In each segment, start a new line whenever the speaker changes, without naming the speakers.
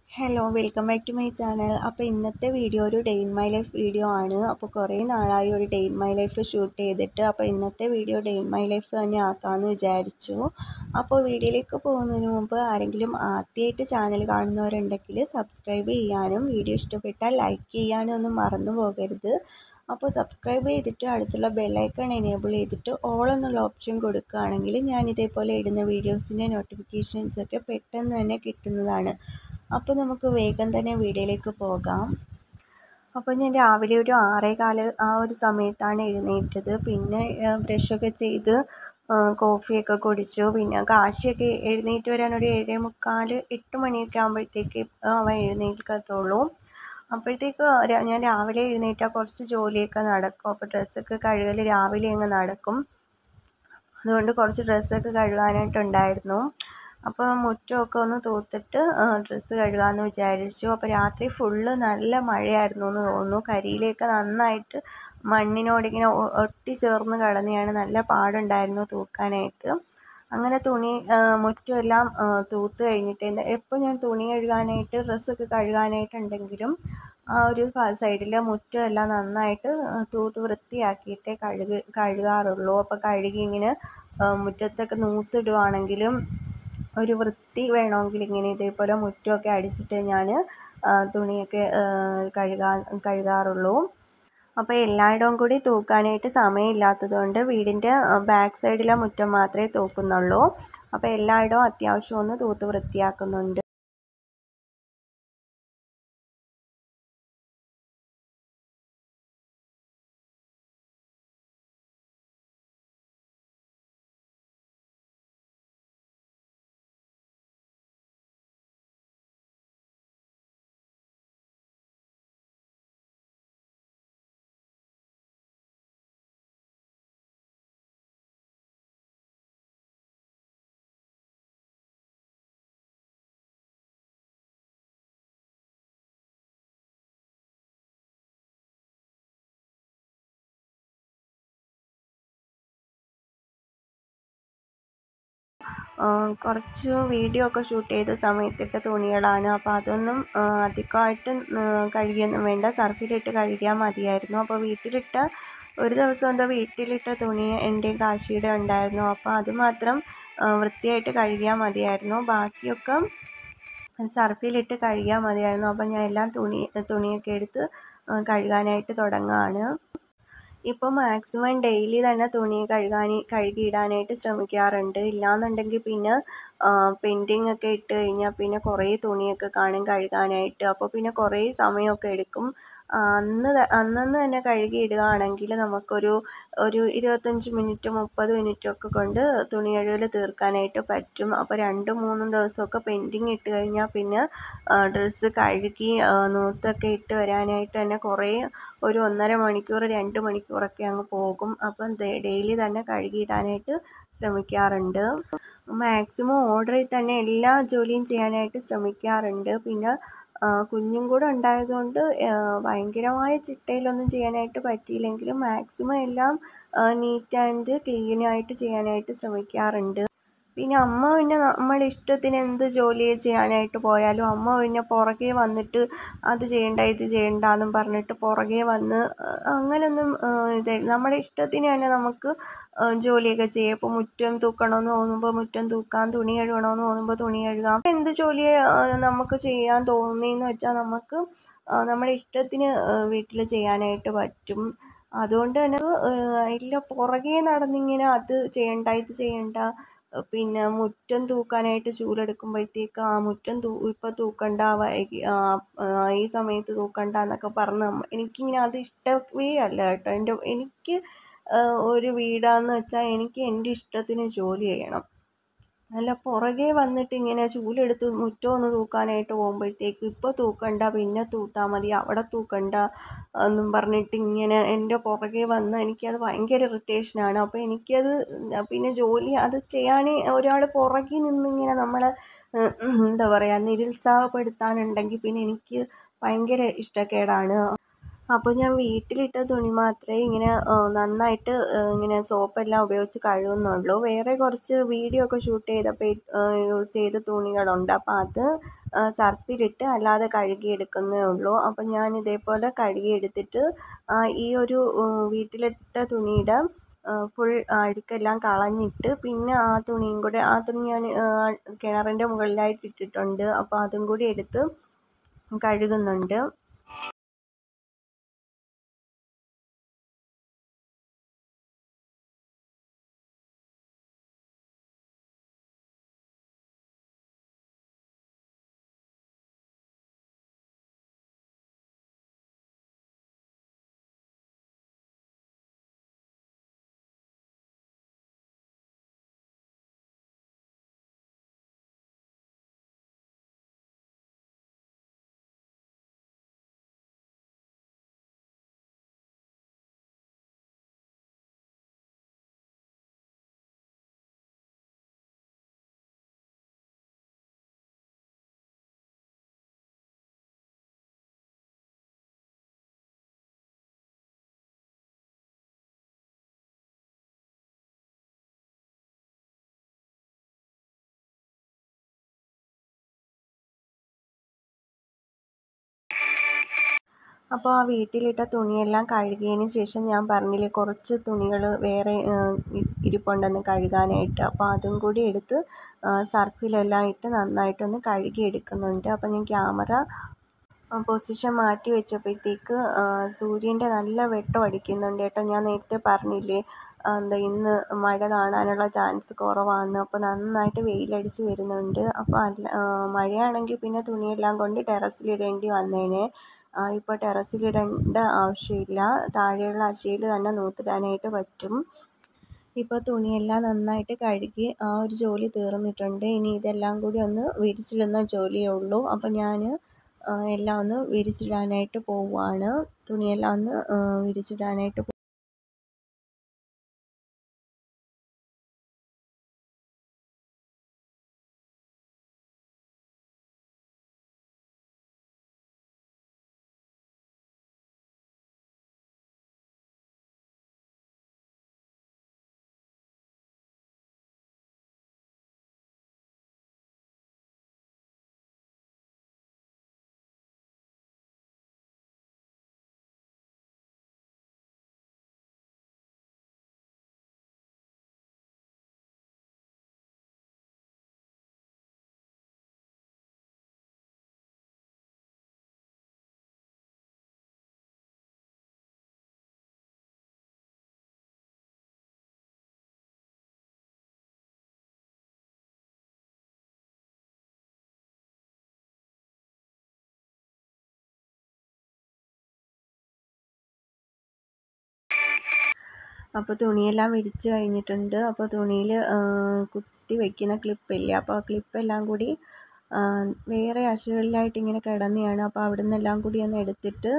hello welcome back to my channel അപ്പോൾ ഇന്നത്തെ video ഒരു day in my life video ആണ് അപ്പോൾ കുറേ നാളായി ഒരു day in my life shoot ചെയ്തിട്ട് അപ്പോൾ ഇന്നത്തെ video day in my life തന്നെ ആക്കാമെന്ന് വിചാരിച്ചു അപ്പോൾ വീഡിയോയിലേക്ക് പോകുന്നതിന് മുമ്പ് ആരെങ്കിലും ആദ്യമായിട്ട് ചാനൽ കാണുന്നവരുണ്ടെങ്കിൽ സബ്സ്ക്രൈബ് ചെയ്യാനും വീഡിയോ ഇഷ്ടപ്പെട്ടാൽ ലൈക്ക് ചെയ്യാനും ഒന്നും മറന്നു പോകരുത് അപ്പോൾ സബ്സ്ക്രൈബ് ചെയ്തിട്ട് അടുത്തുള്ള ബെല്ലൈക്കൺ എനേബിൾ ചെയ്തിട്ട് ഓൾ എന്നുള്ള ഓപ്ഷൻ കൊടുക്കുകയാണെങ്കിൽ ഞാൻ ഇതേപോലെ ഇടുന്ന വീഡിയോസിൻ്റെ നോട്ടിഫിക്കേഷൻസ് ഒക്കെ പെട്ടെന്ന് തന്നെ കിട്ടുന്നതാണ് അപ്പോൾ നമുക്ക് വേഗം തന്നെ വീഡിയോയിലേക്ക് പോകാം അപ്പോൾ ഞാൻ രാവിലെ ഒരു ആറേ കാല് ആ ഒരു സമയത്താണ് എഴുന്നേറ്റത് പിന്നെ ബ്രഷൊക്കെ ചെയ്ത് കോഫിയൊക്കെ കുടിച്ചു പിന്നെ കാശിയൊക്കെ എഴുന്നേറ്റ് വരാൻ ഒരു ഏഴേ മുക്കാൽ എട്ട് മണിയൊക്കെ ആകുമ്പോഴത്തേക്ക് അവൻ എഴുന്നേൽക്കത്തുള്ളൂ അപ്പോഴത്തേക്ക് ഞാൻ രാവിലെ എഴുന്നേറ്റാൽ കുറച്ച് ജോലിയൊക്കെ നടക്കും അപ്പോൾ ഡ്രസ്സൊക്കെ കഴുകൽ രാവിലെ അങ്ങ് നടക്കും അതുകൊണ്ട് കുറച്ച് ഡ്രസ്സൊക്കെ കഴുകാനായിട്ടുണ്ടായിരുന്നു അപ്പോൾ മുറ്റമൊക്കെ ഒന്ന് തൂത്തിട്ട് ഡ്രസ്സ് കഴുകാമെന്ന് വിചാരിച്ചു അപ്പോൾ രാത്രി ഫുള്ള് നല്ല മഴയായിരുന്നു എന്ന് തോന്നുന്നു കരിയിലേക്ക് നന്നായിട്ട് മണ്ണിനോടിങ്ങനെ ഒട്ടിച്ചേർന്ന് കിടന്നെയാണ് നല്ല പാടുണ്ടായിരുന്നു തൂക്കാനായിട്ട് അങ്ങനെ തുണി മുറ്റമെല്ലാം തൂത്ത് കഴിഞ്ഞിട്ട് എപ്പോൾ ഞാൻ തുണി കഴുകാനായിട്ട് ഡ്രസ്സൊക്കെ കഴുകാനായിട്ടുണ്ടെങ്കിലും ആ ഒരു സൈഡിൽ മുറ്റമെല്ലാം നന്നായിട്ട് തൂത്ത് വൃത്തിയാക്കിയിട്ടേ കഴുകി കഴുകാറുള്ളൂ അപ്പോൾ കഴുകി ഇങ്ങനെ മുറ്റത്തൊക്കെ നൂത്തിടുവാണെങ്കിലും ഒരു വൃത്തി വേണമെങ്കിൽ ഇങ്ങനെ ഇതേപോലെ മുറ്റമൊക്കെ അടിച്ചിട്ട് ഞാൻ തുണിയൊക്കെ കഴുകാൻ കഴുകാറുള്ളൂ അപ്പോൾ എല്ലായിടവും കൂടി തൂക്കാനായിട്ട് സമയമില്ലാത്തതുകൊണ്ട് വീടിൻ്റെ ബാക്ക് സൈഡിലെ മുറ്റം മാത്രമേ തൂക്കുന്നുള്ളൂ അപ്പോൾ എല്ലായിടവും അത്യാവശ്യം ഒന്ന് തൂത്ത് വൃത്തിയാക്കുന്നുണ്ട് കുറച്ച് വീഡിയോ ഒക്കെ ഷൂട്ട് ചെയ്ത സമയത്തിട്ട തുണികളാണ് അപ്പോൾ അതൊന്നും അധികമായിട്ട് കഴുകിയൊന്നും വേണ്ട സർഫിലിട്ട് കഴുകിയാൽ മതിയായിരുന്നു അപ്പോൾ വീട്ടിലിട്ട ഒരു ദിവസം എന്തോ വീട്ടിലിട്ട തുണി എൻ്റെയും കാശിയുടെ ഉണ്ടായിരുന്നു അപ്പോൾ അത് മാത്രം വൃത്തിയായിട്ട് കഴുകിയാൽ മതിയായിരുന്നു ബാക്കിയൊക്കെ സർഫിലിട്ട് കഴുകിയാൽ മതിയായിരുന്നു അപ്പോൾ ഞാൻ എല്ലാം തുണി തുണിയൊക്കെ എടുത്ത് കഴുകാനായിട്ട് തുടങ്ങുകയാണ് ഇപ്പോൾ മാക്സിമം ഡെയിലി തന്നെ തുണി കഴുകാൻ കഴുകിയിടാനായിട്ട് ശ്രമിക്കാറുണ്ട് ഇല്ലാന്നുണ്ടെങ്കിൽ പിന്നെ പെൻഡിങ് ഒക്കെ ഇട്ട് കഴിഞ്ഞാൽ പിന്നെ കുറേ തുണിയൊക്കെ കാണും കഴുകാനായിട്ട് അപ്പോൾ പിന്നെ കുറേ സമയമൊക്കെ എടുക്കും അന്ന് അന്നന്ന് തന്നെ കഴുകി ഇടുകയാണെങ്കിൽ നമുക്കൊരു ഒരു ഇരുപത്തഞ്ച് മിനിറ്റ് മുപ്പത് മിനിറ്റൊക്കെ കൊണ്ട് തുണി കഴുകൽ തീർക്കാനായിട്ട് പറ്റും അപ്പോൾ രണ്ടും മൂന്നും ദിവസമൊക്കെ പെൻഡിങ് ഇട്ട് കഴിഞ്ഞാൽ പിന്നെ ഡ്രസ്സ് കഴുകി നൂത്തൊക്കെ ഇട്ട് വരാനായിട്ട് തന്നെ കുറേ ഒരു ഒന്നര മണിക്കൂർ രണ്ട് മണിക്കൂറൊക്കെ അങ്ങ് പോകും അപ്പം ഡെയിലി തന്നെ കഴുകിയിടാനായിട്ട് ശ്രമിക്കാറുണ്ട് മാക്സിമം ഓർഡറിൽ തന്നെ എല്ലാ ജോലിയും ചെയ്യാനായിട്ട് ശ്രമിക്കാറുണ്ട് പിന്നെ കുഞ്ഞും കൂടെ ഉണ്ടായതുകൊണ്ട് ഭയങ്കരമായ ചിട്ടയിലൊന്നും ചെയ്യാനായിട്ട് പറ്റിയില്ലെങ്കിലും മാക്സിമം എല്ലാം നീറ്റ് ആൻഡ് ക്ലീനായിട്ട് ചെയ്യാനായിട്ട് ശ്രമിക്കാറുണ്ട് പിന്നെ അമ്മ പിന്നെ നമ്മുടെ ഇഷ്ടത്തിന് എന്ത് ജോലി ചെയ്യാനായിട്ട് പോയാലും അമ്മ പിന്നെ പുറകെ വന്നിട്ട് അത് ചെയ്യണ്ട ഇത് ചെയ്യണ്ട എന്നും പറഞ്ഞിട്ട് പുറകെ വന്ന് അങ്ങനെയൊന്നും ഇത് നമ്മുടെ ഇഷ്ടത്തിന് തന്നെ നമുക്ക് ജോലിയൊക്കെ ചെയ്യാം ഇപ്പോൾ മുറ്റം തൂക്കണമെന്ന് തോന്നുമ്പോൾ മുറ്റം തൂക്കാം തുണി കഴുകണമെന്ന് തോന്നുമ്പോൾ തുണി കഴുകാം എന്ത് ജോലി നമുക്ക് ചെയ്യാൻ തോന്നിയെന്ന് വെച്ചാൽ നമുക്ക് നമ്മുടെ ഇഷ്ടത്തിന് വീട്ടിൽ ചെയ്യാനായിട്ട് പറ്റും അതുകൊണ്ട് തന്നെ ഇല്ല പുറകെ നടന്നിങ്ങനെ അത് ചെയ്യണ്ട ഇത് ചെയ്യണ്ട പിന്നെ മുറ്റം തൂക്കാനായിട്ട് ചൂലെടുക്കുമ്പോഴത്തേക്ക് ആ മുറ്റം തൂ ഇപ്പോൾ തൂക്കണ്ട വൈകി ഈ സമയത്ത് തൂക്കണ്ട എന്നൊക്കെ പറഞ്ഞ് എനിക്കിങ്ങനെ അത് ഇഷ്ടമേ അല്ല കേട്ടോ എൻ്റെ എനിക്ക് ഒരു വീടാന്ന് വെച്ചാൽ എനിക്ക് എൻ്റെ ഇഷ്ടത്തിന് ജോലി ചെയ്യണം അല്ല പുറകെ വന്നിട്ട് ഇങ്ങനെ ചൂലെടുത്ത് മുറ്റം ഒന്ന് തൂക്കാനായിട്ട് പോകുമ്പോഴത്തേക്ക് ഇപ്പോൾ തൂക്കണ്ട പിന്നെ തൂത്താൽ മതി അവിടെ തൂക്കണ്ട എന്നും പറഞ്ഞിട്ട് ഇങ്ങനെ എൻ്റെ പുറകെ വന്ന് എനിക്കത് ഭയങ്കര ഇറിറ്റേഷനാണ് അപ്പോൾ എനിക്കത് പിന്നെ ജോലി അത് ചെയ്യാൻ ഒരാൾ പുറകിൽ നിന്നിങ്ങനെ നമ്മളെ എന്താ പറയുക നിരുത്സാഹപ്പെടുത്താനുണ്ടെങ്കിൽ പിന്നെ എനിക്ക് ഭയങ്കര ഇഷ്ടക്കേടാണ് അപ്പോൾ ഞാൻ വീട്ടിലിട്ട തുണി മാത്രമേ ഇങ്ങനെ നന്നായിട്ട് ഇങ്ങനെ സോപ്പെല്ലാം ഉപയോഗിച്ച് കഴുകുന്നുള്ളൂ വേറെ കുറച്ച് വീഡിയോ ഒക്കെ ഷൂട്ട് ചെയ്തപ്പോൾ യൂസ് ചെയ്ത തുണികളുണ്ട് അപ്പോൾ അത് സർഫിലിട്ട് അല്ലാതെ കഴുകിയെടുക്കുന്നേ ഉള്ളൂ അപ്പോൾ ഞാൻ ഇതേപോലെ കഴുകിയെടുത്തിട്ട് ഈ ഒരു വീട്ടിലിട്ട തുണിയുടെ ഫുൾ അഴുക്കെല്ലാം കളഞ്ഞിട്ട് പിന്നെ ആ തുണിയും കൂടെ ആ തുണി ഞാൻ കിണറിൻ്റെ മുകളിലായിട്ട് ഇട്ടിട്ടുണ്ട് അപ്പോൾ അതും കൂടി എടുത്ത് കഴുകുന്നുണ്ട് അപ്പോൾ ആ വീട്ടിലിട്ട തുണിയെല്ലാം കഴുകിയതിന് ശേഷം ഞാൻ പറഞ്ഞില്ലേ കുറച്ച് തുണികൾ വേറെ ഇരിപ്പുണ്ടെന്ന് കഴുകാനായിട്ട് അപ്പോൾ അതും കൂടി എടുത്ത് സർഫിലെല്ലാം ഇട്ട് നന്നായിട്ടൊന്ന് കഴുകി എടുക്കുന്നുണ്ട് അപ്പോൾ ഞാൻ ക്യാമറ പൊസിഷൻ മാറ്റി വെച്ചപ്പോഴത്തേക്ക് സൂര്യൻ്റെ നല്ല വെട്ടം അടിക്കുന്നുണ്ട് കേട്ടോ ഞാൻ നേരത്തെ പറഞ്ഞില്ലേ എന്താ ഇന്ന് മഴ കാണാനുള്ള ചാൻസ് കുറവാണ് അപ്പോൾ നന്നായിട്ട് വെയിലടിച്ച് വരുന്നുണ്ട് അപ്പോൾ അല്ല മഴയാണെങ്കിൽ പിന്നെ തുണിയെല്ലാം കൊണ്ട് ടെറസിലിടേണ്ടി വന്നേനെ ഇപ്പോൾ ടെറസിലിടേണ്ട ആവശ്യമില്ല താഴെയുള്ള അശയിൽ തന്നെ നൂത്തിടാനായിട്ട് പറ്റും ഇപ്പോൾ തുണിയെല്ലാം നന്നായിട്ട് കഴുകി ആ ഒരു ജോലി തീർന്നിട്ടുണ്ട് ഇനി ഇതെല്ലാം കൂടി ഒന്ന് വിരിച്ചിടുന്ന ജോലിയേ ഉള്ളൂ അപ്പോൾ ഞാൻ എല്ലാം ഒന്ന് വിരിച്ചിടാനായിട്ട് പോവുകയാണ് തുണിയെല്ലാം ഒന്ന് വിരിച്ചിടാനായിട്ട് അപ്പോൾ തുണിയെല്ലാം വിരിച്ച് കഴിഞ്ഞിട്ടുണ്ട് അപ്പോൾ തുണിയിൽ കുത്തി വെക്കുന്ന ക്ലിപ്പില്ലേ അപ്പോൾ ആ ക്ലിപ്പെല്ലാം കൂടി വേറെ അശകളിലായിട്ട് ഇങ്ങനെ കിടന്നെയാണ് അപ്പോൾ അവിടെ നിന്നെല്ലാം കൂടി ഒന്ന് എടുത്തിട്ട്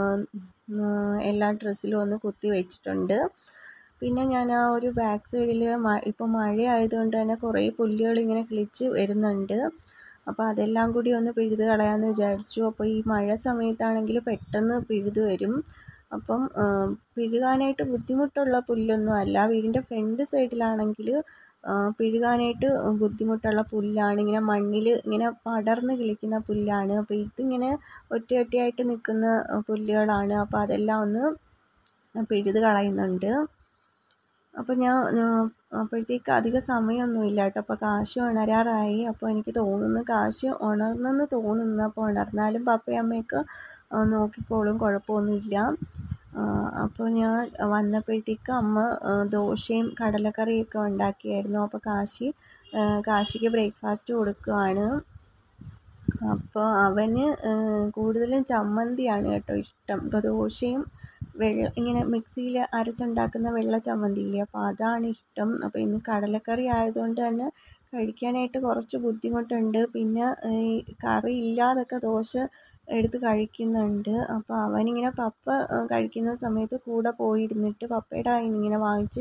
എല്ലാ ഡ്രസ്സിലും ഒന്ന് കുത്തി വെച്ചിട്ടുണ്ട് പിന്നെ ഞാൻ ആ ഒരു ബാക്ക് സൈഡിൽ ഇപ്പോൾ മഴ ആയതുകൊണ്ട് തന്നെ കുറേ പുല്ലുകൾ ഇങ്ങനെ കിളിച്ച് വരുന്നുണ്ട് അപ്പോൾ അതെല്ലാം കൂടി ഒന്ന് പിഴുത് കളയാമെന്ന് വിചാരിച്ചു അപ്പോൾ ഈ മഴ സമയത്താണെങ്കിൽ പെട്ടെന്ന് പിഴുത് വരും അപ്പം പിഴുകാനായിട്ട് ബുദ്ധിമുട്ടുള്ള പുല്ലൊന്നും അല്ല വീടിൻ്റെ ഫ്രണ്ട് സൈഡിലാണെങ്കിൽ പിഴുകാനായിട്ട് ബുദ്ധിമുട്ടുള്ള പുല്ലാണ് ഇങ്ങനെ മണ്ണിൽ ഇങ്ങനെ പടർന്ന് കിളിക്കുന്ന പുല്ലാണ് അപ്പോൾ ഇതിങ്ങനെ ഒറ്റ ഒറ്റയായിട്ട് നിൽക്കുന്ന പുല്ലുകളാണ് അപ്പോൾ അതെല്ലാം ഒന്ന് പിഴുത് കളയുന്നുണ്ട് അപ്പോൾ ഞാൻ അപ്പോഴത്തേക്ക് അധിക സമയമൊന്നുമില്ല കേട്ടോ അപ്പോൾ കാശ് ഉണരാറായി അപ്പോൾ എനിക്ക് തോന്നുന്നു കാശ് ഉണർന്നെന്ന് തോന്നുന്നു അപ്പോൾ ഉണർന്നാലും പപ്പയും അമ്മയൊക്കെ നോക്കിക്കോളും കുഴപ്പമൊന്നുമില്ല അപ്പോൾ ഞാൻ വന്നപ്പോഴത്തേക്ക് അമ്മ ദോശയും കടലക്കറിയൊക്കെ ഉണ്ടാക്കിയായിരുന്നു അപ്പോൾ കാശി കാശിക്ക് ബ്രേക്ക്ഫാസ്റ്റ് കൊടുക്കുകയാണ് അപ്പോൾ അവന് കൂടുതലും ചമ്മന്തിയാണ് കേട്ടോ ഇഷ്ടം ദോശയും വെള്ള ഇങ്ങനെ മിക്സിയിൽ അരച്ചുണ്ടാക്കുന്ന വെള്ള ചമ്മന്തിയില്ലേ അപ്പോൾ അതാണ് ഇഷ്ടം അപ്പോൾ ഇന്ന് കടലക്കറി ആയതുകൊണ്ട് തന്നെ കഴിക്കാനായിട്ട് കുറച്ച് ബുദ്ധിമുട്ടുണ്ട് പിന്നെ ഈ കറി ഇല്ലാതൊക്കെ ദോശ എടുത്ത് കഴിക്കുന്നുണ്ട് അപ്പോൾ അവനിങ്ങനെ പപ്പ കഴിക്കുന്ന സമയത്ത് കൂടെ പോയിരുന്നിട്ട് പപ്പയുടെ കയ്യിൽ നിന്ന് ഇങ്ങനെ വാങ്ങിച്ച്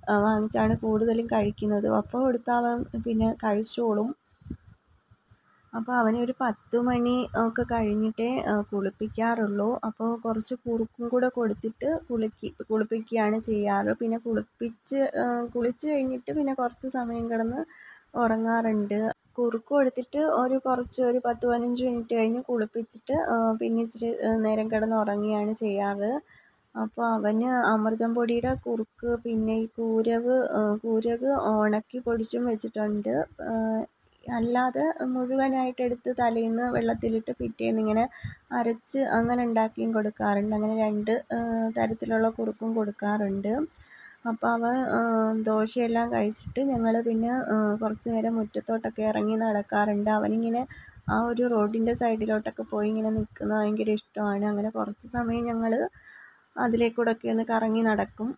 വാങ്ങിച്ചാണ് കൂടുതലും കഴിക്കുന്നത് പപ്പ കൊടുത്താൽ അവൻ പിന്നെ കഴിച്ചോളും അപ്പോൾ അവനൊരു പത്ത് മണി ഒക്കെ കഴിഞ്ഞിട്ടേ കുളിപ്പിക്കാറുള്ളൂ അപ്പോൾ കുറച്ച് കുറുക്കും കൂടെ കൊടുത്തിട്ട് കുളിക്കി കുളിപ്പിക്കുകയാണ് ചെയ്യാറ് പിന്നെ കുളിപ്പിച്ച് കുളിച്ച് കഴിഞ്ഞിട്ട് പിന്നെ കുറച്ച് സമയം കിടന്ന് ഉറങ്ങാറുണ്ട് കുറുക്ക് കൊടുത്തിട്ട് ഒരു കുറച്ച് ഒരു പത്ത് പതിനഞ്ച് മിനിറ്റ് കഴിഞ്ഞ് കുളിപ്പിച്ചിട്ട് പിന്നെ ഇച്ചിരി നേരം കിടന്ന് ഉറങ്ങുകയാണ് ചെയ്യാറ് അപ്പോൾ അവന് അമൃതം പൊടിയുടെ കുറുക്ക് പിന്നെ ഈ കൂരവ് കൂരവ് ഉണക്കി പൊടിച്ചും വെച്ചിട്ടുണ്ട് അല്ലാതെ മുഴുവനായിട്ട് എടുത്ത് തലേന്ന് വെള്ളത്തിലിട്ട് പിറ്റേന്ന് ഇങ്ങനെ അരച്ച് അങ്ങനെ ഉണ്ടാക്കിയും കൊടുക്കാറുണ്ട് അങ്ങനെ രണ്ട് തരത്തിലുള്ള കുറുക്കും കൊടുക്കാറുണ്ട് അപ്പോൾ അവൻ ദോശയെല്ലാം കഴിച്ചിട്ട് ഞങ്ങൾ പിന്നെ കുറച്ച് നേരം മുറ്റത്തോട്ടൊക്കെ ഇറങ്ങി നടക്കാറുണ്ട് അവനിങ്ങനെ ആ ഒരു റോഡിൻ്റെ സൈഡിലോട്ടൊക്കെ പോയി ഇങ്ങനെ നിൽക്കുന്നത് ഭയങ്കര ഇഷ്ടമാണ് അങ്ങനെ കുറച്ച് സമയം ഞങ്ങൾ അതിലേക്കൂടെയൊക്കെ ഒന്ന് കറങ്ങി നടക്കും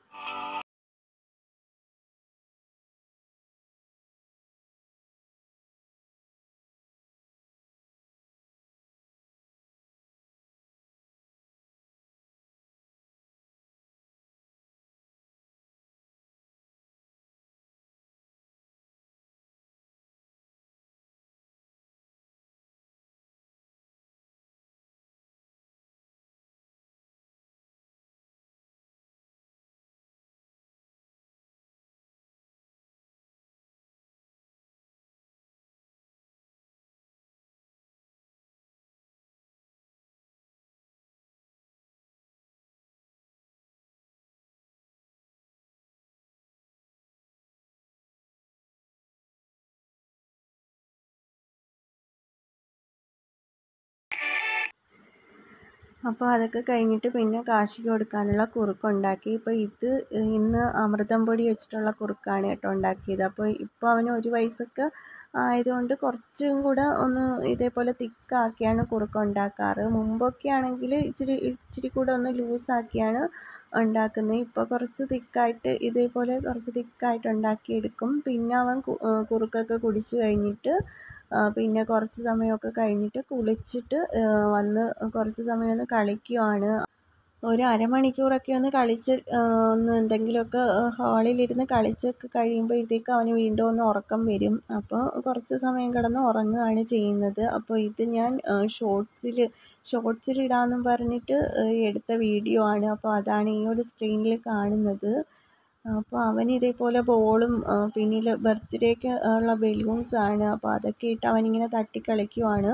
അപ്പോൾ അതൊക്കെ കഴിഞ്ഞിട്ട് പിന്നെ കാശിക്ക് കൊടുക്കാനുള്ള കുറുക്കുണ്ടാക്കി ഇപ്പോൾ ഇത് ഇന്ന് അമൃതം പൊടി വെച്ചിട്ടുള്ള കുറുക്കാണ് കേട്ടോ ഉണ്ടാക്കിയത് അപ്പോൾ ഇപ്പോൾ അവന് ഒരു വയസ്സൊക്കെ ആയതുകൊണ്ട് കുറച്ചും കൂടെ ഒന്ന് ഇതേപോലെ തിക്കാക്കിയാണ് കുറുക്ക് ഉണ്ടാക്കാറ് മുമ്പൊക്കെ ആണെങ്കിൽ ഇച്ചിരി ഇച്ചിരി കൂടെ ഒന്ന് ലൂസാക്കിയാണ് ഉണ്ടാക്കുന്നത് ഇപ്പോൾ കുറച്ച് തിക്കായിട്ട് ഇതേപോലെ കുറച്ച് തിക്കായിട്ട് ഉണ്ടാക്കിയെടുക്കും പിന്നെ അവൻ കുറുക്കൊക്കെ കുടിച്ച് കഴിഞ്ഞിട്ട് പിന്നെ കുറച്ച് സമയമൊക്കെ കഴിഞ്ഞിട്ട് കുളിച്ചിട്ട് വന്ന് കുറച്ച് സമയം ഒന്ന് കളിക്കുവാണ് ഒരു അരമണിക്കൂറൊക്കെ ഒന്ന് കളിച്ച് ഒന്ന് എന്തെങ്കിലുമൊക്കെ ഹാളിലിരുന്ന് കളിച്ചൊക്കെ കഴിയുമ്പോഴത്തേക്ക് അവന് വീണ്ടും ഒന്ന് ഉറക്കം വരും അപ്പോൾ കുറച്ച് സമയം കിടന്ന് ഉറങ്ങുകയാണ് ചെയ്യുന്നത് അപ്പോൾ ഇത് ഞാൻ ഷോർട്സിൽ ഷോർട്സിലിടാമെന്നും പറഞ്ഞിട്ട് എടുത്ത വീഡിയോ ആണ് അപ്പോൾ അതാണ് ഈ ഒരു സ്ക്രീനിൽ കാണുന്നത് അപ്പോൾ അവന് ഇതേപോലെ ബോളും പിന്നെ ബർത്ത്ഡേക്ക് ഉള്ള ബലൂൺസ് ആണ് അപ്പോൾ അതൊക്കെ ഇട്ട് അവനിങ്ങനെ തട്ടി കളിക്കുവാണ്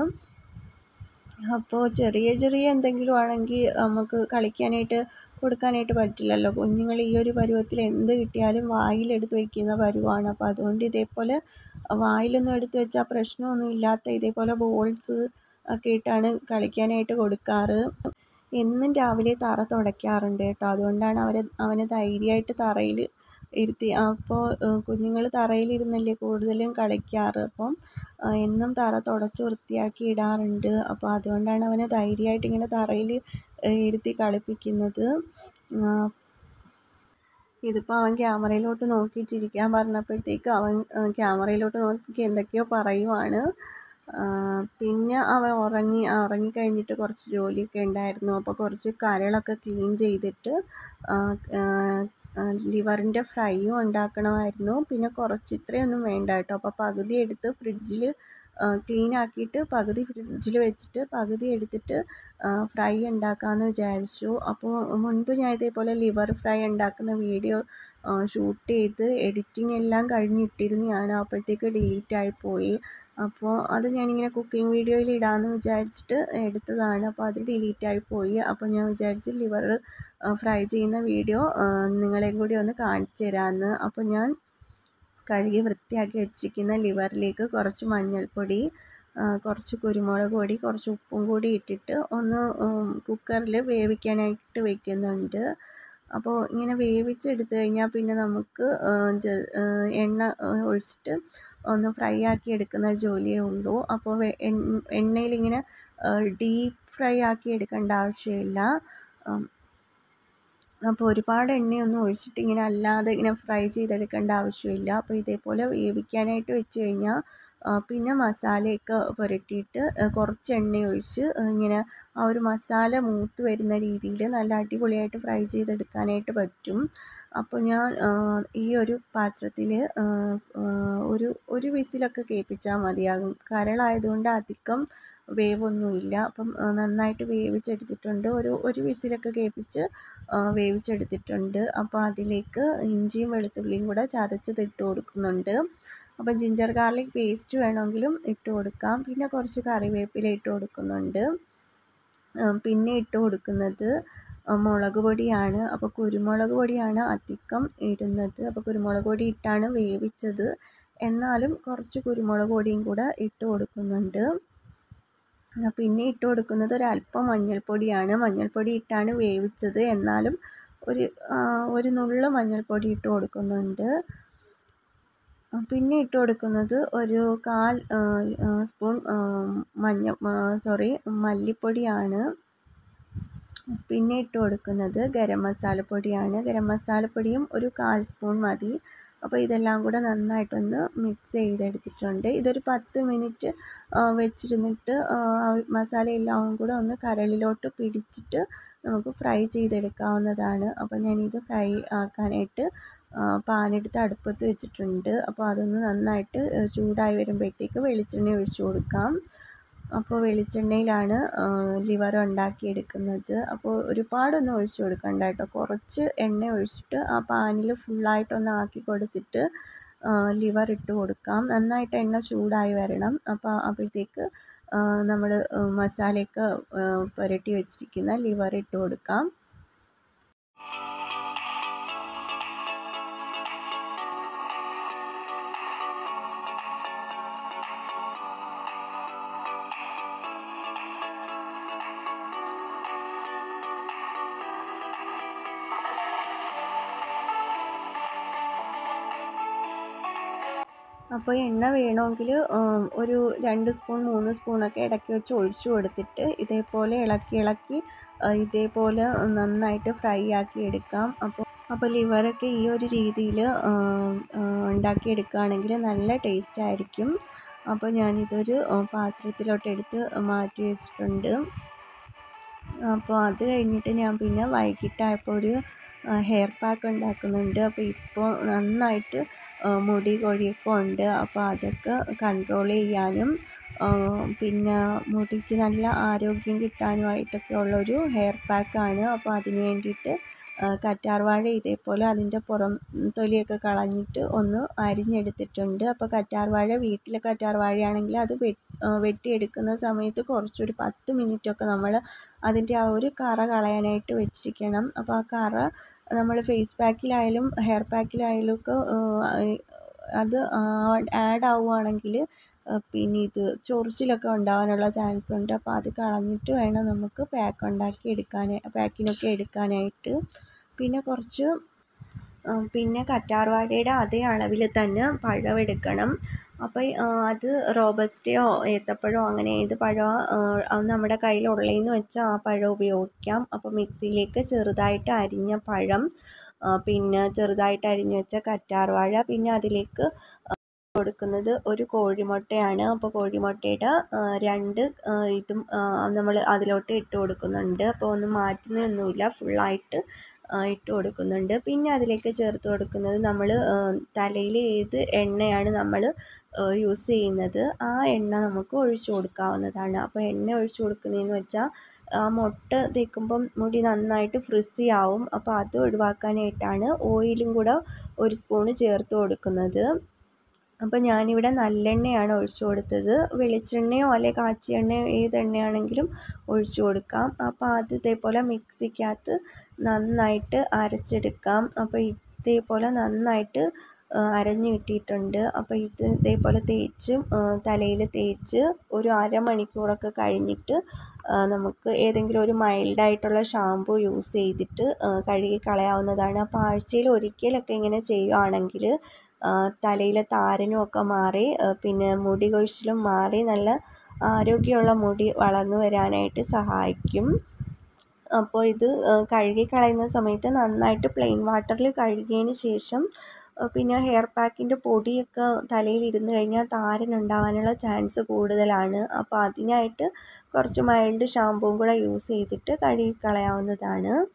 അപ്പോൾ ചെറിയ ചെറിയ എന്തെങ്കിലും ആണെങ്കിൽ നമുക്ക് കളിക്കാനായിട്ട് കൊടുക്കാനായിട്ട് പറ്റില്ലല്ലോ കുഞ്ഞുങ്ങൾ ഈ ഒരു പരുവത്തിൽ എന്ത് കിട്ടിയാലും വായിലെടുത്ത് വയ്ക്കുന്ന പരുവമാണ് അപ്പോൾ അതുകൊണ്ട് ഇതേപോലെ വായിലൊന്നും എടുത്ത് വെച്ചാൽ പ്രശ്നമൊന്നും ഇല്ലാത്ത ഇതേപോലെ ബോൾസ് ഒക്കെ ഇട്ടാണ് കളിക്കാനായിട്ട് കൊടുക്കാറ് എന്നും രാവിലെ തറ തുടയ്ക്കാറുണ്ട് കേട്ടോ അതുകൊണ്ടാണ് അവരെ അവനെ ധൈര്യമായിട്ട് തറയിൽ ഇരുത്തി അപ്പോൾ കുഞ്ഞുങ്ങൾ തറയിലിരുന്നല്ലേ കൂടുതലും കളിക്കാറ് അപ്പം എന്നും തറ തുടച്ച് വൃത്തിയാക്കി ഇടാറുണ്ട് അപ്പോൾ അതുകൊണ്ടാണ് അവനെ ധൈര്യമായിട്ട് ഇങ്ങനെ തറയിൽ ഇരുത്തി കളിപ്പിക്കുന്നത് ഇതിപ്പോൾ അവൻ ക്യാമറയിലോട്ട് നോക്കി ചിരിക്കാൻ പറഞ്ഞപ്പോഴത്തേക്ക് അവൻ ക്യാമറയിലോട്ട് നോക്കി എന്തൊക്കെയോ പറയുവാണ് പിന്നെ അവൻ ഉറങ്ങി ഉറങ്ങിക്കഴിഞ്ഞിട്ട് കുറച്ച് ജോലിയൊക്കെ ഉണ്ടായിരുന്നു അപ്പോൾ കുറച്ച് കരളൊക്കെ ക്ലീൻ ചെയ്തിട്ട് ലിവറിൻ്റെ ഫ്രൈയും ഉണ്ടാക്കണമായിരുന്നു പിന്നെ കുറച്ച് ഇത്രയൊന്നും വേണ്ട കേട്ടോ അപ്പോൾ പകുതി എടുത്ത് ഫ്രിഡ്ജിൽ ക്ലീൻ ആക്കിയിട്ട് പകുതി ഫ്രിഡ്ജിൽ വെച്ചിട്ട് പകുതി എടുത്തിട്ട് ഫ്രൈ ഉണ്ടാക്കാമെന്ന് വിചാരിച്ചു അപ്പോൾ മുൻപ് ഞാൻ ഇതേപോലെ ലിവർ ഫ്രൈ ഉണ്ടാക്കുന്ന വീഡിയോ ഷൂട്ട് ചെയ്ത് എഡിറ്റിംഗ് എല്ലാം കഴിഞ്ഞിട്ടിരുന്നതാണ് അപ്പോഴത്തേക്ക് ഡിലീറ്റ് ആയിപ്പോയി അപ്പോൾ അത് ഞാനിങ്ങനെ കുക്കിംഗ് വീഡിയോയിൽ ഇടാമെന്ന് വിചാരിച്ചിട്ട് എടുത്തതാണ് അപ്പോൾ അത് ഡിലീറ്റ് ആയിപ്പോയി അപ്പോൾ ഞാൻ വിചാരിച്ചു ലിവർ ഫ്രൈ ചെയ്യുന്ന വീഡിയോ നിങ്ങളെയും കൂടി ഒന്ന് കാണിച്ചു തരാമെന്ന് അപ്പോൾ ഞാൻ കഴുകി വൃത്തിയാക്കി വെച്ചിരിക്കുന്ന ലിവറിലേക്ക് കുറച്ച് മഞ്ഞൾപ്പൊടി കുറച്ച് കുരുമുളക് പൊടി കുറച്ച് ഉപ്പും കൂടി ഇട്ടിട്ട് ഒന്ന് കുക്കറിൽ വേവിക്കാനായിട്ട് വെക്കുന്നുണ്ട് അപ്പോൾ ഇങ്ങനെ വേവിച്ചെടുത്ത് കഴിഞ്ഞാൽ പിന്നെ നമുക്ക് എണ്ണ ഒഴിച്ചിട്ട് ഒന്ന് ഫ്രൈ ആക്കി എടുക്കുന്ന ജോലിയേ ഉള്ളൂ അപ്പോൾ എണ്ണയിലിങ്ങനെ ഡീപ്പ് ഫ്രൈ ആക്കി എടുക്കേണ്ട ആവശ്യമില്ല അപ്പോൾ ഒരുപാട് എണ്ണയൊന്നും ഒഴിച്ചിട്ട് ഇങ്ങനെ അല്ലാതെ ഇങ്ങനെ ഫ്രൈ ചെയ്തെടുക്കേണ്ട ആവശ്യമില്ല അപ്പോൾ ഇതേപോലെ വേവിക്കാനായിട്ട് വെച്ച് കഴിഞ്ഞാൽ പിന്നെ മസാലയൊക്കെ പുരട്ടിയിട്ട് കുറച്ച് എണ്ണ ഒഴിച്ച് ഇങ്ങനെ ആ ഒരു മസാല മൂത്ത് വരുന്ന രീതിയിൽ നല്ല അടിപൊളിയായിട്ട് ഫ്രൈ ചെയ്തെടുക്കാനായിട്ട് പറ്റും അപ്പോൾ ഞാൻ ഈ ഒരു പാത്രത്തിൽ ഒരു ഒരു വിസിലൊക്കെ കേൾപ്പിച്ചാൽ മതിയാകും കരളായതുകൊണ്ട് അധികം വേവൊന്നുമില്ല അപ്പം നന്നായിട്ട് വേവിച്ചെടുത്തിട്ടുണ്ട് ഒരു ഒരു വിസിലൊക്കെ കേൾപ്പിച്ച് വേവിച്ചെടുത്തിട്ടുണ്ട് അപ്പോൾ അതിലേക്ക് ഇഞ്ചിയും വെളുത്തുള്ളിയും കൂടെ ചതച്ചത് ഇട്ട് കൊടുക്കുന്നുണ്ട് അപ്പം ജിഞ്ചർ ഗാർലിക് പേസ്റ്റ് വേണമെങ്കിലും ഇട്ട് കൊടുക്കാം പിന്നെ കുറച്ച് കറിവേപ്പില ഇട്ട് കൊടുക്കുന്നുണ്ട് പിന്നെ ഇട്ട് കൊടുക്കുന്നത് മുളക് പൊടിയാണ് അപ്പോൾ കുരുമുളക് പൊടിയാണ് അധികം ഇടുന്നത് അപ്പോൾ കുരുമുളക് പൊടി ഇട്ടാണ് വേവിച്ചത് എന്നാലും കുറച്ച് കുരുമുളക് പൊടിയും കൂടെ ഇട്ട് കൊടുക്കുന്നുണ്ട് പിന്നെ ഇട്ട് കൊടുക്കുന്നത് ഒരല്പം മഞ്ഞൾപ്പൊടിയാണ് മഞ്ഞൾപ്പൊടി ഇട്ടാണ് വേവിച്ചത് എന്നാലും ഒരു ഒരു നുള്ള് മഞ്ഞൾപ്പൊടി ഇട്ട് കൊടുക്കുന്നുണ്ട് പിന്നെ ഇട്ട് കൊടുക്കുന്നത് ഒരു കാൽ സ്പൂൺ മഞ്ഞ സോറി മല്ലിപ്പൊടിയാണ് പിന്നെ ഇട്ട് കൊടുക്കുന്നത് ഗരം മസാലപ്പൊടിയാണ് ഗരം മസാലപ്പൊടിയും ഒരു കാൽ സ്പൂൺ മതി അപ്പോൾ ഇതെല്ലാം കൂടെ നന്നായിട്ടൊന്ന് മിക്സ് ചെയ്തെടുത്തിട്ടുണ്ട് ഇതൊരു പത്ത് മിനിറ്റ് വെച്ചിരുന്നിട്ട് മസാല എല്ലാം കൂടെ ഒന്ന് കരളിലോട്ട് പിടിച്ചിട്ട് നമുക്ക് ഫ്രൈ ചെയ്തെടുക്കാവുന്നതാണ് അപ്പോൾ ഞാനിത് ഫ്രൈ ആക്കാനായിട്ട് പാനെടുത്ത് അടുപ്പത്ത് വെച്ചിട്ടുണ്ട് അപ്പോൾ അതൊന്ന് നന്നായിട്ട് ചൂടായി വരുമ്പോഴത്തേക്ക് വെളിച്ചെണ്ണ ഒഴിച്ചു കൊടുക്കാം അപ്പോൾ വെളിച്ചെണ്ണയിലാണ് ലിവർ ഉണ്ടാക്കിയെടുക്കുന്നത് അപ്പോൾ ഒരുപാടൊന്നും ഒഴിച്ചു കൊടുക്കണ്ട കേട്ടോ കുറച്ച് എണ്ണ ഒഴിച്ചിട്ട് ആ പാനിൽ ഫുള്ളായിട്ടൊന്ന് ആക്കി കൊടുത്തിട്ട് ലിവർ ഇട്ട് കൊടുക്കാം നന്നായിട്ട് എണ്ണ ചൂടായി വരണം അപ്പോൾ അപ്പോഴത്തേക്ക് നമ്മൾ മസാലയൊക്കെ പുരട്ടി വെച്ചിരിക്കുന്ന ലിവർ ഇട്ട് കൊടുക്കാം അപ്പോൾ എണ്ണ വേണമെങ്കിൽ ഒരു രണ്ട് സ്പൂൺ മൂന്ന് സ്പൂണൊക്കെ ഇടയ്ക്ക് വെച്ച് ഒഴിച്ചു കൊടുത്തിട്ട് ഇതേപോലെ ഇളക്കി ഇളക്കി ഇതേപോലെ നന്നായിട്ട് ഫ്രൈ ആക്കി എടുക്കാം അപ്പോൾ അപ്പോൾ ലിവറൊക്കെ ഈ ഒരു രീതിയിൽ ഉണ്ടാക്കിയെടുക്കുകയാണെങ്കിൽ നല്ല ടേസ്റ്റ് ആയിരിക്കും അപ്പോൾ ഞാനിതൊരു പാത്രത്തിലോട്ട് എടുത്ത് മാറ്റി വെച്ചിട്ടുണ്ട് അപ്പോൾ അത് കഴിഞ്ഞിട്ട് ഞാൻ പിന്നെ വൈകിട്ടായപ്പോൾ ഒരു ഹെയർ പാക്ക് ഉണ്ടാക്കുന്നുണ്ട് അപ്പോൾ ഇപ്പോൾ നന്നായിട്ട് മുടി കൊഴിയൊക്കെ ഉണ്ട് അപ്പോൾ അതൊക്കെ കൺട്രോൾ ചെയ്യാനും പിന്നെ മുടിക്ക് നല്ല ആരോഗ്യം കിട്ടാനുമായിട്ടൊക്കെ ഉള്ളൊരു ഹെയർ പാക്കാണ് അപ്പോൾ അതിന് വേണ്ടിയിട്ട് കറ്റാർവാഴ ഇതേപോലെ അതിൻ്റെ പുറം തൊലിയൊക്കെ കളഞ്ഞിട്ട് ഒന്ന് അരിഞ്ഞെടുത്തിട്ടുണ്ട് അപ്പോൾ കറ്റാർവാഴ വീട്ടിലെ കറ്റാർവാഴയാണെങ്കിൽ അത് വെട്ടിയെടുക്കുന്ന സമയത്ത് കുറച്ചൊരു പത്ത് മിനിറ്റൊക്കെ നമ്മൾ അതിൻ്റെ ആ ഒരു കറ കളയാനായിട്ട് വെച്ചിരിക്കണം അപ്പോൾ ആ കറ നമ്മൾ ഫേസ് പാക്കിലായാലും ഹെയർ പാക്കിലായാലും ഒക്കെ അത് ആഡ് ആവുകയാണെങ്കിൽ പിന്നെ ഇത് ചൊറിച്ചിലൊക്കെ ഉണ്ടാവാനുള്ള ചാൻസ് ഉണ്ട് അപ്പോൾ അത് കളഞ്ഞിട്ട് വേണം നമുക്ക് പാക്ക് ഉണ്ടാക്കി എടുക്കാൻ പാക്കിനൊക്കെ എടുക്കാനായിട്ട് പിന്നെ കുറച്ച് പിന്നെ കറ്റാർവാഴയുടെ അതേ അളവിൽ തന്നെ പഴം എടുക്കണം അപ്പോൾ അത് റോബസ്റ്റയോ ഏത്തപ്പഴമോ അങ്ങനെ ഏത് പഴമോ നമ്മുടെ കയ്യിലുള്ളതെന്ന് വെച്ചാൽ ആ പഴം ഉപയോഗിക്കാം അപ്പോൾ മിക്സിയിലേക്ക് ചെറുതായിട്ട് അരിഞ്ഞ പഴം പിന്നെ ചെറുതായിട്ട് അരിഞ്ഞു വെച്ച കറ്റാർവാഴ പിന്നെ അതിലേക്ക് കൊടുക്കുന്നത് ഒരു കോഴിമുട്ടയാണ് അപ്പോൾ കോഴിമുട്ടയുടെ രണ്ട് ഇതും നമ്മൾ അതിലോട്ട് ഇട്ട് കൊടുക്കുന്നുണ്ട് അപ്പോൾ ഒന്നും മാറ്റുന്നതൊന്നുമില്ല ഫുള്ളായിട്ട് ഇട്ട് കൊടുക്കുന്നുണ്ട് പിന്നെ അതിലേക്ക് ചേർത്ത് കൊടുക്കുന്നത് നമ്മൾ തലയിൽ ഏത് എണ്ണയാണ് നമ്മൾ യൂസ് ചെയ്യുന്നത് ആ എണ്ണ നമുക്ക് ഒഴിച്ചു കൊടുക്കാവുന്നതാണ് അപ്പോൾ എണ്ണ ഒഴിച്ചു കൊടുക്കുന്നതെന്ന് വെച്ചാൽ ആ മുട്ട തേക്കുമ്പം മുടി നന്നായിട്ട് ഫ്രിസി ആവും അപ്പോൾ അത് ഒഴിവാക്കാനായിട്ടാണ് ഓയിലും കൂടെ ഒരു സ്പൂണ് ചേർത്ത് കൊടുക്കുന്നത് അപ്പോൾ ഞാനിവിടെ നല്ലെണ്ണയാണ് ഒഴിച്ചു കൊടുത്തത് വെളിച്ചെണ്ണയോ അല്ലെങ്കിൽ കാച്ചിയ എണ്ണയോ ഏത് എണ്ണയാണെങ്കിലും ഒഴിച്ചു കൊടുക്കാം അപ്പോൾ അത് ഇതേപോലെ മിക്സിക്കകത്ത് നന്നായിട്ട് അരച്ചെടുക്കാം അപ്പോൾ ഇതേപോലെ നന്നായിട്ട് അരഞ്ഞ് കിട്ടിയിട്ടുണ്ട് അപ്പോൾ ഇത് ഇതേപോലെ തേച്ച് തലയിൽ തേച്ച് ഒരു അരമണിക്കൂറൊക്കെ കഴിഞ്ഞിട്ട് നമുക്ക് ഏതെങ്കിലും ഒരു മൈൽഡായിട്ടുള്ള ഷാമ്പു യൂസ് ചെയ്തിട്ട് കഴുകി കളയാവുന്നതാണ് അപ്പോൾ ആഴ്ചയിൽ ഒരിക്കലൊക്കെ ഇങ്ങനെ ചെയ്യുകയാണെങ്കിൽ തലയിലെ താരനും ഒക്കെ മാറി പിന്നെ മുടി കൊഴിച്ചിലും മാറി നല്ല ആരോഗ്യമുള്ള മുടി വളർന്നു വരാനായിട്ട് സഹായിക്കും അപ്പോൾ ഇത് കഴുകി കളയുന്ന സമയത്ത് നന്നായിട്ട് പ്ലെയിൻ വാട്ടറിൽ കഴുകിയതിന് ശേഷം പിന്നെ ഹെയർ പാക്കിൻ്റെ പൊടിയൊക്കെ തലയിൽ ഇരുന്ന് കഴിഞ്ഞാൽ താരൻ ഉണ്ടാവാനുള്ള ചാൻസ് കൂടുതലാണ് അപ്പോൾ അതിനായിട്ട് കുറച്ച് മൈൽഡ് ഷാമ്പുവും കൂടെ യൂസ് ചെയ്തിട്ട് കഴുകി കളയാവുന്നതാണ്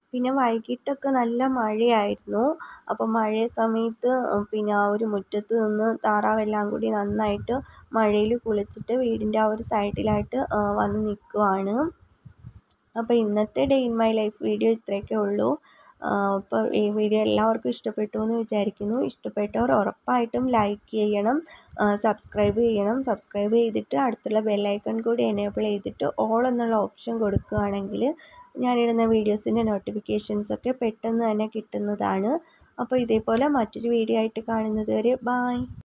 പിന്നെ വൈകിട്ടൊക്കെ നല്ല മഴയായിരുന്നു അപ്പോൾ മഴ സമയത്ത് പിന്നെ ആ ഒരു മുറ്റത്ത് നിന്ന് താറാവെല്ലാം കൂടി നന്നായിട്ട് മഴയിൽ കുളിച്ചിട്ട് വീടിൻ്റെ ആ ഒരു സൈഡിലായിട്ട് വന്ന് നിൽക്കുവാണ് അപ്പോൾ ഇന്നത്തെ day in my life video ഇത്രയൊക്കെ ഉള്ളൂ അപ്പോൾ ഈ വീഡിയോ എല്ലാവർക്കും ഇഷ്ടപ്പെട്ടു എന്ന് വിചാരിക്കുന്നു ഇഷ്ടപ്പെട്ടവർ ഉറപ്പായിട്ടും ലൈക്ക് ചെയ്യണം സബ്സ്ക്രൈബ് ചെയ്യണം സബ്സ്ക്രൈബ് ചെയ്തിട്ട് അടുത്തുള്ള ബെല്ലൈക്കൺ കൂടി എനേബിൾ ചെയ്തിട്ട് ഓൾ എന്നുള്ള ഓപ്ഷൻ കൊടുക്കുകയാണെങ്കിൽ ഞാനിടുന്ന വീഡിയോസിൻ്റെ നോട്ടിഫിക്കേഷൻസ് ഒക്കെ പെട്ടെന്ന് തന്നെ കിട്ടുന്നതാണ് അപ്പോൾ ഇതേപോലെ മറ്റൊരു വീഡിയോ ആയിട്ട് കാണുന്നത് വരെ ബായ്